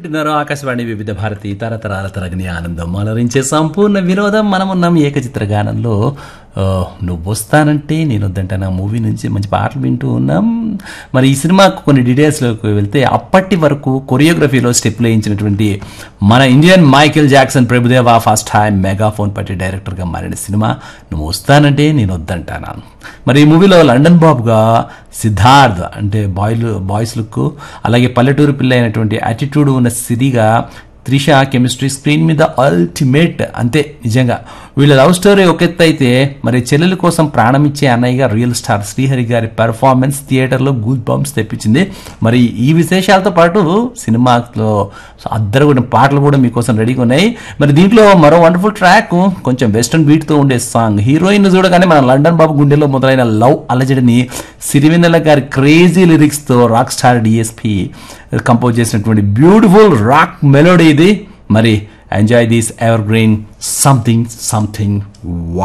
వింటున్నారు ఆకాశవాణి వివిధ భారతి తరతరాల తరగని ఆనందం అలరించే సంపూర్ణ వినోదం మనమున్నాం ఏకచిత్ర గానంలో ఆ, నువ్వు వస్తానంటే నేను వద్దంటాను ఆ మూవీ నుంచి మంచి పాటలు వింటూ ఉన్నాం మరి ఈ సినిమాకు కొన్ని డీటెయిల్స్లోకి వెళ్తే అప్పటి వరకు కొరియోగ్రఫీలో స్టెప్లు వేయించినటువంటి మన Indian Michael Jackson Prabhudeva first time megaphone పట్టి డైరెక్టర్గా మారిన సినిమా నువ్వు వస్తానంటే నేను వద్దంటాను మరి ఈ మూవీలో లండన్ బాబుగా సిద్ధార్థ్ అంటే బాయ్లు బాయ్స్ లుక్ అలాగే పల్లెటూరు పిల్ల అయినటువంటి యాటిట్యూడ్ ఉన్న సిరిగా త్రిష కెమిస్ట్రీ స్క్రీన్ మీద అల్టిమేట్ అంతే నిజంగా వీళ్ళ లవ్ స్టోరీ ఒక ఎత్తు అయితే మరి చెల్లెల కోసం ప్రాణం ఇచ్చే అన్నయ్యగా రియల్ స్టార్ శ్రీహరి గారి పెర్ఫార్మెన్స్ థియేటర్లో గూస్ బంప్స్ తెప్పించింది మరి ఈ విశేషాలతో పాటు సినిమాలో అద్దరు పాటలు కూడా మీకోసం రెడీగా ఉన్నాయి మరి దీంట్లో మరో వండర్ఫుల్ ట్రాక్ కొంచెం వెస్ట్రన్ బీట్తో ఉండే సాంగ్ హీరోయిన్ చూడగానే మన లండన్ బాబు గుండెలో మొదలైన లవ్ అలజడిని సిరివెన్నెల గారి క్రేజీ లిరిక్స్తో రాక్ స్టార్ డిఎస్పి కంపోజ్ చేసినటువంటి బ్యూటిఫుల్ రాక్ మెలోడీ ఇది మరి enjoy this evergreen something something